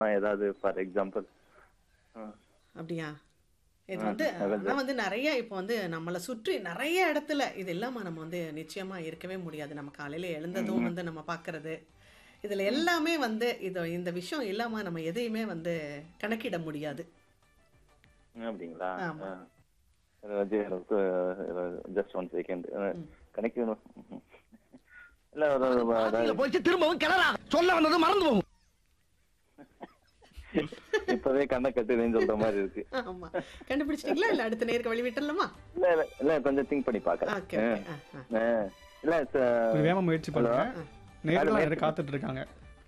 ஏதாவது for example அப்படியா இது ஆ, வந்து அதான் ஆனா வந்து நிறைய இப்போ வந்து நம்மளை சுற்றி நிறைய இடத்துல இது இல்லாம நம்ம வந்து நிச்சயமா இருக்கவே முடியாது நம்ம காலையில எழுந்ததும் வந்து நம்ம பார்க்கறது இதுல எல்லாமே வந்து இது இந்த விஷயம் இல்லாம நம்ம எதையுமே வந்து கணக்கிட முடியாது அப்படிங்களா ஆமா. ஜஸ்ட் ஒன் செகண்ட் கனெக்ட் இல்ல ஒரு அதாவது போச்சு திரும்பவும் கிளறா சொல்ல வந்தது மறந்து போகும் இப்பவே கண்ணை கட்டுதுன்னு சொல்ற மாதிரி இருக்கு ஆமா கண்டுபிடிச்சிட்டீங்களா இல்ல அடுத்த நேருக்கு வழி விட்டுறலாமா இல்ல இல்ல இல்ல கொஞ்சம் திங்க் பண்ணி பாக்குறேன் ஓகே ஓகே ஆ, இல்ல ஒரு வேகமா முயற்சி பண்ணுங்க நேரில் அது யாரும் காத்துட்டு இருக்காங்க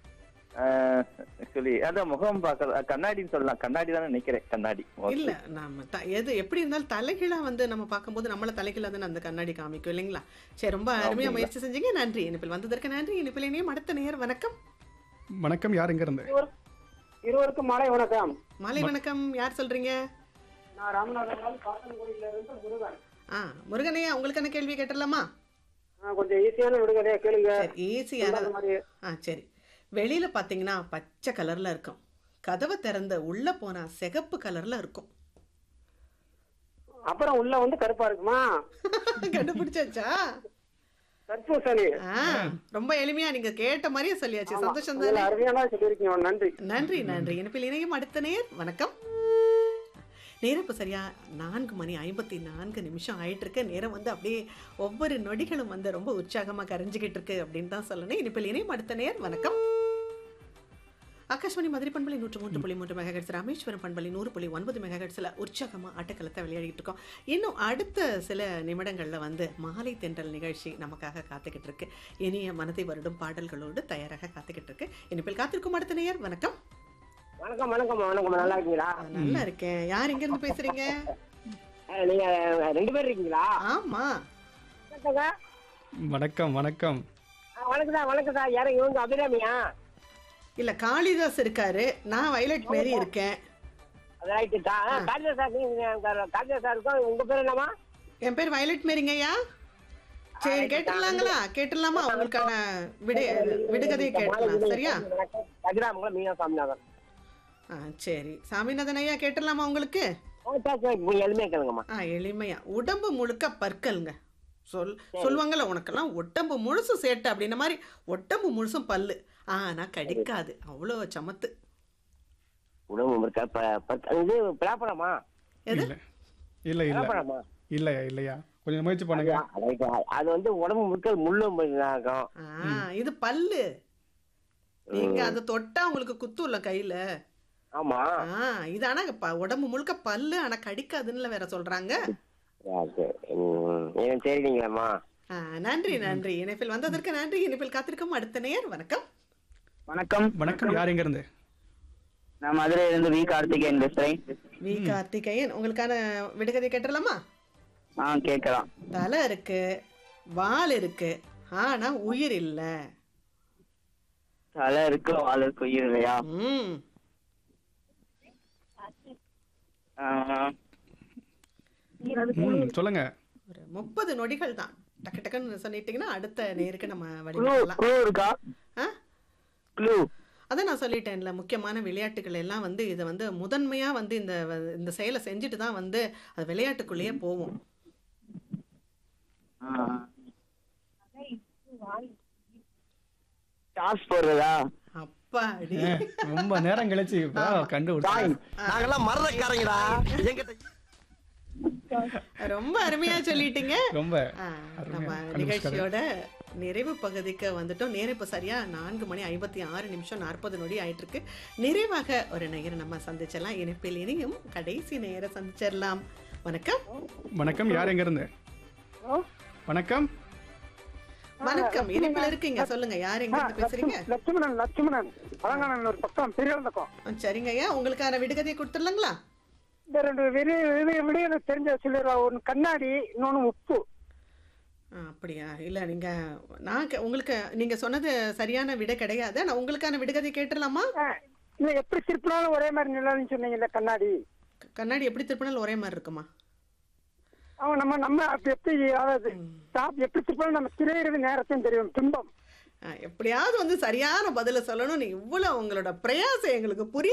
ஆக்சுவலி அதான் முகம் பார்க்கறது கண்ணாடின்னு சொல்லலாம் கண்ணாடி தானே நினைக்கிறேன் கண்ணாடி இல்ல நாம த- எது எப்படி இருந்தாலும் தலைகீழா வந்து நம்ம பார்க்கும்போது நம்மள தலைகீழா தானே அந்த கண்ணாடி காமிக்கும் இல்லைங்களா சரி ரொம்ப அருமையா முயற்சி செஞ்சீங்க நன்றி இனிப்பில் வந்ததற்கு நன்றி இனிப்பில் இனியும் அடுத்த நேர் வணக்கம் வணக்கம் யார் இங்க இருந்து இருவருக்கும் மாலை வணக்கம் மாலை வணக்கம் யார் சொல்றீங்க நான் ராமநாதபுரம் காசன்குடியில இருந்து முருகன் ஆ முருகனையா உங்களுக்கான கேள்வி கேட்டுடலாமா ஆ, கொஞ்சம் ஈஸியான விடுகதையா கேளுங்க சரி ஈஸியான அந்த மாதிரி ஆ சரி வெளியில பாத்தீங்கன்னா பச்சை கலர்ல இருக்கும் கதவை திறந்த உள்ள போனா சிகப்பு கலர்ல இருக்கும் அப்புறம் உள்ள வந்து கருப்பா இருக்குமா கண்டுபிடிச்சாச்சா தர்பூசணி ஆ ரொம்ப எளிமையா நீங்க கேட்ட மாதிரியே சொல்லியாச்சு சந்தோஷம் அதுல தானே அருமையான சொல்லியிருக்கீங்க நன்றி நன்றி நன்றி இனிப்பில் இணையும் அடுத்த நேர் வணக்கம் நேரம் இப்போ சரியா நான்கு மணி ஐம்பத்தி நான்கு நிமிஷம் ஆயிட்டு இருக்கு நேரம் வந்து அப்படியே ஒவ்வொரு நொடிகளும் வந்து ரொம்ப உற்சாகமாக கரைஞ்சிக்கிட்டு இருக்கு அப்படின்னு தான் சொல்லணும் இனிப்பில் இணையும் அடுத்த நேர் வணக்கம் ஆகாஷ்வாணி மதுரை பண்பலை நூற்று மூன்று புள்ளி மூன்று மெகாஹெட்ஸ் ராமேஸ்வரம் பண்பலை நூறு புள்ளி ஒன்பது மெகாஹெட்ஸில் உற்சாகமாக ஆட்டக்களத்தை விளையாடிட்டு இருக்கோம் இன்னும் அடுத்த சில நிமிடங்களில் வந்து மாலை தென்றல் நிகழ்ச்சி நமக்காக காத்துக்கிட்டு இருக்கு இனிய மனதை வருடும் பாடல்களோடு தயாராக காத்துக்கிட்டு இருக்கு இனிப்பில் காத்திருக்கும் அடுத்த நேயர் வணக்கம் வணக்கம் வணக்கம் வணக்கம் நல்லா இருக்கீங்களா ஆ, நல்லா இருக்கேன் யார் எங்க இருந்து பேசுறீங்க ஆ, நீங்க ரெண்டு பேர் இருக்கீங்களா ஆமா வணக்கங்க. வணக்கம் வணக்கம் ஆ, வணக்கம்தா வணக்கம்தா யாரும் இவங்க அபிராமியா இல்ல காளிதாஸ் இருக்காரு நான் வயலட் மேரி இருக்கேன் ரைட்டு காளிதாஸ் சார் நீங்க காளிதாஸ் சாருக்கும் உங்க பேர் என்னமா என் பேர் வயலட் மேரிங்கய்யா சரி கேட்டுடலாங்களா கேட்டுடலாமா உங்களுக்கான விடு விடுகதையை கேட்டலாம் சரியா கதிராமங்கலம் மீனா சாமிநாதன் ஆ சரி சாமிநாதன் ஐயா கேட்டுடலாமா உங்களுக்கு ஆ, சரி, சரி, நீங்க எளிமையா கேளுங்கம்மா ஆ எளிமையா உடம்பு முழுக்க பற்கள்ங்க சொல் சொல்லுவாங்கல்ல உனக்கெல்லாம் உடம்பு முழுசும் சேட்டை அப்படின்ன மாதிரி உடம்பு முழுசும் பல்லு ஆனா கடிக்காது அவ்வளோ சமத்து உணவு இருக்கா ப- ப- இது பிளாப்பழமா எது இல்ல இல்ல இல்ல பிளாப்பழமா இல்லையா இல்லையா கொஞ்சம் முயற்சி பண்ணுங்க அது அது வந்து உடம்பு முழுக்க முள்ளும் இருக்கும் ஆ இது பல்லு நீங்க அதை தொட்டா உங்களுக்கு குத்தும்ல கையில ஆமா ஆ இது ஆனா ப- உடம்பு முழுக்க பல்லு ஆனா கடிக்காதுன்னு வேற சொல்றாங்க ஆ, சரி. ம், ஏன் சரிங்களம்மா ஆ, நன்றி நன்றி இணைப்பில் வந்ததற்கு நன்றி இணைப்பில் காத்திருக்கும் அடுத்த நேயர் வணக்கம் வணக்கம் வணக்கம் யார் இங்க இருந்து நான் மதுரையில இருந்து வி கார்த்திகேயன் பேசுறேன் வி கார்த்திகேயன் உங்களுக்கான விடுகதை கேட்டுடலாமா ஆ கேட்கலாம் தலை இருக்கு வால் இருக்கு ஆனா உயிர் இல்ல தலை இருக்கு வால் இருக்கு உயிர் இல்லையா ம் ஆ, ம், சொல்லுங்க ஒரு முப்பது நொடிகள் தான் டக்கு டக்குன்னு சொல்லிட்டீங்கன்னா அடுத்த நேருக்கு நம்ம க்ளூ வழிபடலாம் க்ளூ இருக்கா ஆ க்ளூ அதான் நான் சொல்லிட்டேன்ல முக்கியமான விளையாட்டுகள் எல்லாம் வந்து இதை வந்து முதன்மையா வந்து இந்த வ- இந்த செயலை செஞ்சுட்டு தான் வந்து அது விளையாட்டுக்குள்ளேயே போவோம் டாஸ் போடுறதா அப்பாடி ஏ, ரொம்ப நேரம் கழிச்சு இப்போ கண்டுபிடிச்சேன் நாங்கெல்லாம் மரணக்காரங்கடா எங்கிட்ட ரொம்ப அருமையா சொல்லிட்டீங்க ரொம்ப ஆ, அருமையா நம்ம கண்டுபிடிச்சிட்டாரு. நிகழ்ச்சியோட நிறைவு பகுதிக்கு வந்துட்டோம் நேரம் இப்போ சரியா நான்கு மணி ஐம்பத்தி ஆறு நிமிஷம் நாற்பது நொடி ஆயிட்டு இருக்கு நிறைவாக ஒரு நேரம் நம்ம சந்திச்சிடலாம் இணைப்பில் இனியும் கடைசி நேரம் சந்திச்சிடலாம் வணக்கம் வணக்கம் யார் எங்க இருந்து வணக்கம் வணக்கம் இணைப்பில் இருக்கீங்க சொல்லுங்க யார் எங்க இருந்து பேசுறீங்க லட்சுமணன் லட்சுமணன் அலங்கானன் ஒரு பக்கம் பெரிய பக்கம் ஆ, சரிங்க ஐயா உங்களுக்கான விடுகதையை கொடுத்துடலாங்களா இந்த ரெண்டு விடு விடு விடு எனக்கு தெரிஞ்ச சொல்லிடுறா ஒன்று கண்ணாடி இன்னொன்னு உப்பு ஆ, அப்படியா இல்ல நீங்க நான் கே- உங்களுக்கு நீங்க சொன்னது சரியான விடை கிடையாது நான் உங்களுக்கான விடுகதை கேட்டுடலாமா ஆ, இல்ல எப்படி திருப்பினாலும் ஒரே மாதிரி நிலான்னு சொன்னீங்கல்ல கண்ணாடி க- கண்ணாடி எப்படி திருப்பினாலும் ஒரே மாதிரி இருக்குமா அவன் நம்ம நம்ம அப்ப எப்படி அதாவது ஸ்டாப் எப்படி திருப்பினாலும் நம்ம திரையிறது நேரத்தையும் தெரியும் பிம்பம் எப்படியாவது வந்து சரியான பதிலை சொல்லணும்னு இவ்வளோ உங்களோட பிரயாசம் எங்களுக்கு புரிய